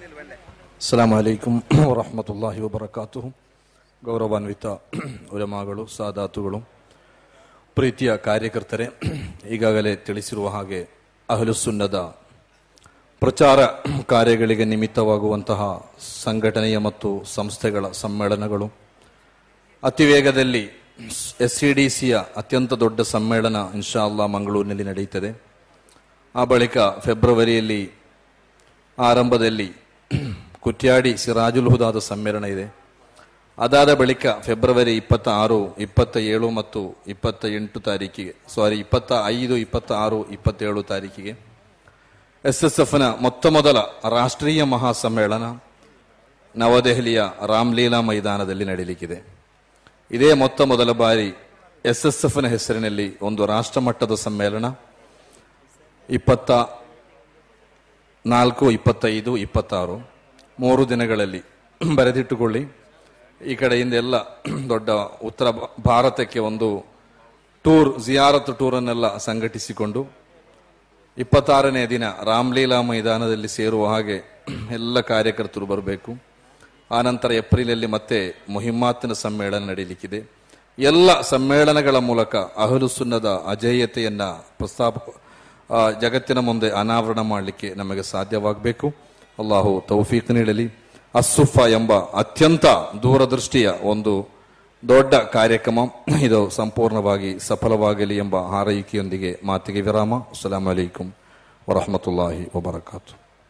ಅಸ್ಸಲಾಂ ವಲೈಕುಂ ವರಹಮತುಲ್ಲಾಹಿ ವಬರಕಾತು ಗೌರವಾನ್ವಿತ ಉಲಮಾಗಳು ಸಾದಾತುಗಳು ಪ್ರೀತಿಯ ಕಾರ್ಯಕರ್ತರೆ ಈಗಾಗಲೇ ತಿಳಿಸಿರುವ ಹಾಗೆ ಅಹಲುಸುನ್ನದ ಪ್ರಚಾರ ಕಾರ್ಯಗಳಿಗೆ ನಿಮಿತ್ತವಾಗುವಂತಹ ಸಂಘಟನೆಯ ಮತ್ತು ಸಂಸ್ಥೆಗಳ ಸಮ್ಮೇಳನಗಳು ಅತಿ ವೇಗದಲ್ಲಿ ಎಸ್ ಸಿ ಡಿ ಸಿಯ ಅತ್ಯಂತ ದೊಡ್ಡ ಸಮ್ಮೇಳನ ಇನ್ಶಾ ಅಲ್ಲಾ ಮಂಗಳೂರಿನಲ್ಲಿ ನಡೆಯುತ್ತದೆ ಆ ಬಳಿಕ ಫೆಬ್ರವರಿಯಲ್ಲಿ ಆರಂಭದಲ್ಲಿ ಕುಟ್ಯಾಡಿ ಸಿರಾಜುಲ್ ಹುದಾದ ಸಮ್ಮೇಳನ ಇದೆ ಅದಾದ ಬಳಿಕ ಫೆಬ್ರವರಿ ಇಪ್ಪತ್ತ ಆರು ಇಪ್ಪತ್ತ ಏಳು ಮತ್ತು ಇಪ್ಪತ್ತ ಎಂಟು ತಾರೀಕಿಗೆ ಸಾರಿ ಇಪ್ಪತ್ತ ಐದು ಇಪ್ಪತ್ತ ಆರು ಇಪ್ಪತ್ತೇಳು ತಾರೀಕಿಗೆ ಎಸ್ ಎಸ್ ಎಫ್ನ ಮೊತ್ತ ಮೊದಲ ರಾಷ್ಟ್ರೀಯ ಮಹಾಸಮ್ಮೇಳನ ನವದೆಹಲಿಯ ರಾಮ್ಲೀಲಾ ಮೈದಾನದಲ್ಲಿ ನಡೆಯಲಿಕ್ಕಿದೆ ಇದೇ ಮೊತ್ತ ಮೊದಲ ಬಾರಿ ಎಸ್ ಎಸ್ ಎಫ್ನ ಹೆಸರಿನಲ್ಲಿ ಒಂದು ರಾಷ್ಟ್ರಮಟ್ಟದ ಸಮ್ಮೇಳನ ಇಪ್ಪತ್ತ ನಾಲ್ಕು ಇಪ್ಪತ್ತೈದು ಇಪ್ಪತ್ತಾರು ಮೂರು ದಿನಗಳಲ್ಲಿ ಬರೆದಿಟ್ಟುಕೊಳ್ಳಿ ಈ ಕಡೆಯಿಂದ ಎಲ್ಲ ದೊಡ್ಡ ಉತ್ತರ ಭಾ- ಭಾರತಕ್ಕೆ ಒಂದು ಟೂರ್ ಜಿಯಾರತ್ ಟೂರನ್ನೆಲ್ಲ ಸಂಘಟಿಸಿಕೊಂಡು ಇಪ್ಪತ್ತಾರನೇ ದಿನ ರಾಮ್ಲೀಲಾ ಮೈದಾನದಲ್ಲಿ ಸೇರುವ ಹಾಗೆ ಎಲ್ಲ ಕಾರ್ಯಕರ್ತರು ಬರಬೇಕು ಆನಂತರ ಏಪ್ರಿಲಲ್ಲಿ ಮತ್ತೆ ಮುಹಿಮ್ಮಾತಿನ ಸಮ್ಮೇಳನ ನಡೆಯಲಿಕ್ಕಿದೆ ಎಲ್ಲ ಸಮ್ಮೇಳನಗಳ ಮೂಲಕ ಅಹಲು ಸುನ್ನದ ಅಜೇಯತೆಯನ್ನ ಪ್ರಸ್ತಾಪ ಆ, ಜಗತ್ತಿನ ಮುಂದೆ ಅನಾವರಣ ಮಾಡಲಿಕ್ಕೆ ನಮಗೆ ಸಾಧ್ಯವಾಗಬೇಕು ಅಲ್ಲಾಹು ತೌಫೀಕ್ ನೀಡಲಿ ಅಸ್ಸುಫ ಎಂಬ ಅತ್ಯಂತ ದೂರದೃಷ್ಟಿಯ ಒಂದು ದೊಡ್ಡ ಕಾರ್ಯಕ್ರಮ ಇದು ಸಂಪೂರ್ಣವಾಗಿ ಸಫಲವಾಗಲಿ ಎಂಬ ಹಾರೈಕೆಯೊಂದಿಗೆ ಮಾತಿಗೆ ವಿರಾಮ ಅಸ್ಸಲಾಂ ಅಲೈಕುಂ ವರಹಮತುಲ್ಲಾಹಿ ವಬರಕಾತು